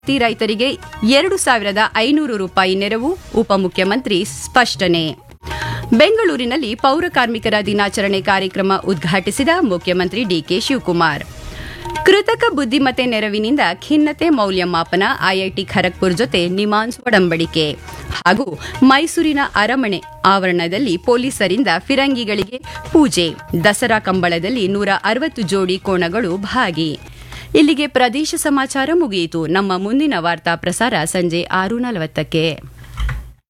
ಪ್ರತಿ ರೈತರಿಗೆ ಎರಡು ಸಾವಿರದ ಐನೂರು ರೂಪಾಯಿ ನೆರವು ಉಪಮುಖ್ಯಮಂತ್ರಿ ಸ್ಪಷ್ಟನೆ ಬೆಂಗಳೂರಿನಲ್ಲಿ ಪೌರ ಕಾರ್ಮಿಕರ ದಿನಾಚರಣೆ ಕಾರ್ಯಕ್ರಮ ಉದ್ಘಾಟಿಸಿದ ಮುಖ್ಯಮಂತ್ರಿ ಡಿಕೆ ಶಿವಕುಮಾರ್ ಕೃತಕ ಬುದ್ಧಿಮತ್ತೆ ನೆರವಿನಿಂದ ಖಿನ್ನತೆ ಮೌಲ್ಯಮಾಪನ ಐಐಟಿ ಖರಗ್ಪುರ್ ಜೊತೆ ನಿಮಾನ್ಸ್ ಒಡಂಬಡಿಕೆ ಹಾಗೂ ಮೈಸೂರಿನ ಅರಮನೆ ಆವರಣದಲ್ಲಿ ಪೊಲೀಸರಿಂದ ಫಿರಂಗಿಗಳಿಗೆ ಪೂಜೆ ದಸರಾ ಕಂಬಳದಲ್ಲಿ ನೂರ ಅರವತ್ತು ಜೋಡಿ ಕೋಣಗಳು ಭಾಗಿ ಇಲ್ಲಿಗೆ ಪ್ರದೇಶ ಸಮಾಚಾರ ಮುಗಿಯಿತು ನಮ್ಮ ಮುಂದಿನ ವಾರ್ತಾ ಪ್ರಸಾರ ಸಂಜೆ ಆರು ನಲವತ್ತಕ್ಕೆ